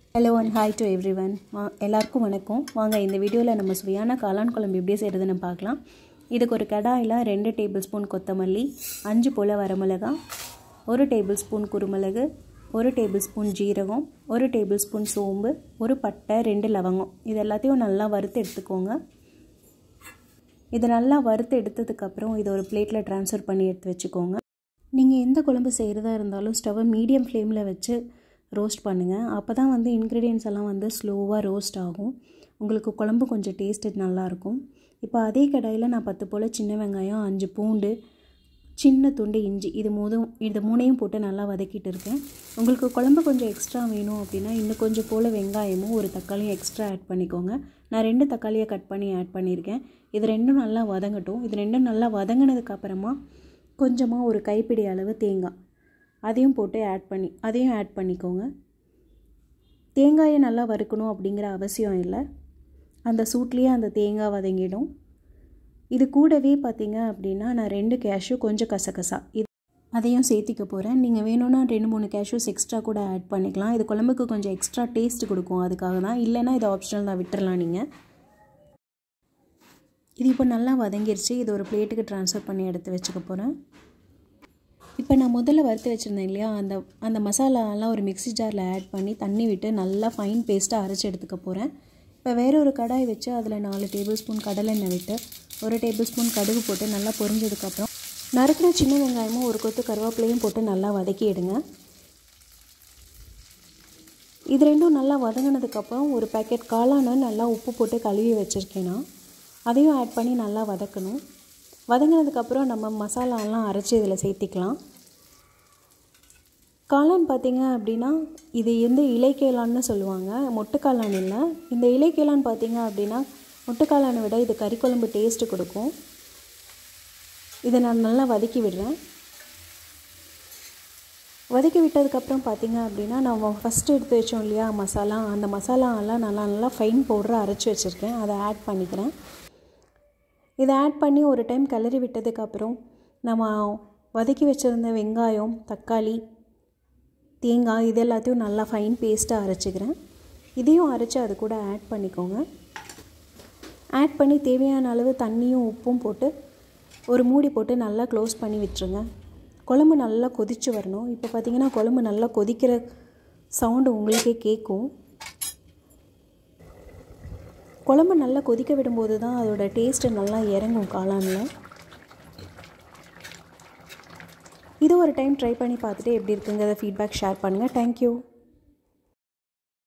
hello and hi to everyone வா எல்லாருக்கும் வணக்கம் வாங்க இந்த வீடியோவில் நம்ம சுவையான காளான் குழம்பு எப்படி செய்கிறதுன்னு பார்க்கலாம் இதுக்கு ஒரு கடாயில் ரெண்டு டேபிள் ஸ்பூன் கொத்தமல்லி அஞ்சு போல் வரமிளகா ஒரு டேபிள் ஸ்பூன் குருமிளகு ஒரு டேபிள் ஸ்பூன் ஜீரகம் ஒரு டேபிள் ஸ்பூன் சோம்பு ஒரு பட்டை ரெண்டு லவங்கம் இது எல்லாத்தையும் நல்லா வறுத்து எடுத்துக்கோங்க இதை நல்லா வறுத்து எடுத்ததுக்கப்புறம் இதை ஒரு பிளேட்டில் ட்ரான்ஸ்ஃபர் பண்ணி எடுத்து வச்சுக்கோங்க நீங்கள் எந்த குழம்பு செய்கிறதா இருந்தாலும் ஸ்டவ்வை மீடியம் ஃப்ளேமில் வச்சு ரோஸ்ட் பண்ணுங்கள் அப்போ தான் வந்து இன்க்ரீடியன்ஸ் எல்லாம் வந்து ஸ்லோவாக ரோஸ்ட் ஆகும் உங்களுக்கு குழம்பு கொஞ்சம் டேஸ்ட்டு நல்லாயிருக்கும் இப்போ அதே கடாயில் நான் பத்து போல் சின்ன வெங்காயம் அஞ்சு பூண்டு சின்ன துண்டு இஞ்சி இது மூதும் இது மூணையும் போட்டு நல்லா வதக்கிட்டு இருக்கேன் உங்களுக்கு குழம்பு கொஞ்சம் எக்ஸ்ட்ரா வேணும் அப்படின்னா இன்னும் கொஞ்சம் போல் வெங்காயமும் ஒரு தக்காளியும் எக்ஸ்ட்ரா ஆட் பண்ணிக்கோங்க நான் ரெண்டு தக்காளியை கட் பண்ணி ஆட் பண்ணியிருக்கேன் இது ரெண்டும் நல்லா வதங்கட்டும் இது ரெண்டும் நல்லா வதங்கினதுக்கப்புறமா கொஞ்சமாக ஒரு கைப்பிடி அளவு தேங்காய் அதையும் போட்டு ஆட் பண்ணி அதையும் ஆட் பண்ணிக்கோங்க தேங்காயை நல்லா வறுக்கணும் அப்படிங்கிற அவசியம் இல்லை அந்த சூட்லேயே அந்த தேங்காய் வதங்கிடும் இது கூடவே பார்த்தீங்க அப்படின்னா நான் ரெண்டு கேஷ்யூ கொஞ்சம் கசகசா இது அதையும் சேர்த்திக்க போகிறேன் நீங்கள் வேணும்னா ரெண்டு மூணு கேஷ்யூஸ் எக்ஸ்ட்ரா கூட ஆட் பண்ணிக்கலாம் இது குழம்புக்கு கொஞ்சம் எக்ஸ்ட்ரா டேஸ்ட் கொடுக்கும் அதுக்காக தான் இல்லைன்னா இது ஆப்ஷனல் தான் விட்டுறலாம் நீங்கள் இது இப்போ நல்லா வதங்கிருச்சு இது ஒரு பிளேட்டுக்கு ட்ரான்ஸ்ஃபர் பண்ணி எடுத்து வச்சுக்க போகிறேன் இப்போ நான் முதல்ல வறுத்து வச்சுருந்தேன் இல்லையா அந்த அந்த மசாலாலாம் ஒரு மிக்ஸி ஜாரில் ஆட் பண்ணி தண்ணி விட்டு நல்லா ஃபைன் பேஸ்ட்டாக அரைச்சி எடுத்துக்க போகிறேன் இப்போ வேற ஒரு கடாய் வச்சு அதில் நாலு டேபிள் ஸ்பூன் கடலெண்ணெய் விட்டு ஒரு டேபிள் ஸ்பூன் கடுகு போட்டு நல்லா பொரிஞ்சதுக்கப்புறம் நறுக்கின சின்ன வெங்காயமும் ஒரு கொத்து கருவேப்பிலையும் போட்டு நல்லா வதக்கிடுங்க இது ரெண்டும் நல்லா வதங்கினதுக்கப்புறம் ஒரு பேக்கெட் காளானை நல்லா உப்பு போட்டு கழுவி வச்சுருக்கேன்னா அதையும் ஆட் பண்ணி நல்லா வதக்கணும் வதங்கினதுக்கப்புறம் நம்ம மசாலாலாம் அரைச்சி இதில் சேர்த்திக்கலாம் காளான் பார்த்திங்க அப்படின்னா இது எந்த இலைக்கேளான்னு சொல்லுவாங்க மொட்டுக்காளான் இல்லை இந்த இலைக்கேளான் பார்த்திங்க அப்படின்னா மொட்டுக்காளானை விட இது கறிக்குழம்பு டேஸ்ட்டு கொடுக்கும் இதை நான் நல்லா வதக்கி விடுறேன் வதக்கி விட்டதுக்கப்புறம் பார்த்திங்க அப்படின்னா நான் ஃபஸ்ட்டு எடுத்து வச்சோம் இல்லையா மசாலா அந்த மசாலாலாம் நல்லா நல்லா ஃபைன் பவுடராக அரைச்சி வச்சுருக்கேன் அதை ஆட் பண்ணிக்கிறேன் இதை ஆட் பண்ணி ஒரு டைம் கிளறி விட்டதுக்கப்புறம் நம்ம வதக்கி வச்சுருந்த வெங்காயம் தக்காளி தேங்காய் இது எல்லாத்தையும் நல்லா ஃபைன் பேஸ்ட்டாக அரைச்சிக்கிறேன் இதையும் அரைச்சி அது கூட ஆட் பண்ணிக்கோங்க ஆட் பண்ணி தேவையான அளவு தண்ணியும் உப்பும் போட்டு ஒரு மூடி போட்டு நல்லா க்ளோஸ் பண்ணி விட்டுருங்க குழம்பு நல்லா கொதித்து வரணும் இப்போ பார்த்திங்கன்னா குழம்பு நல்லா கொதிக்கிற சவுண்டு உங்களுக்கே கேட்கும் குழம்பு நல்லா கொதிக்க விடும்போது தான் அதோட டேஸ்ட்டு நல்லா இறங்கும் காளானில் இது ஒரு டைம் ட்ரை பண்ணி பார்த்துட்டு எப்படி இருக்குங்கிறத ஃபீட்பேக் ஷேர் பண்ணுங்கள் தேங்க்யூ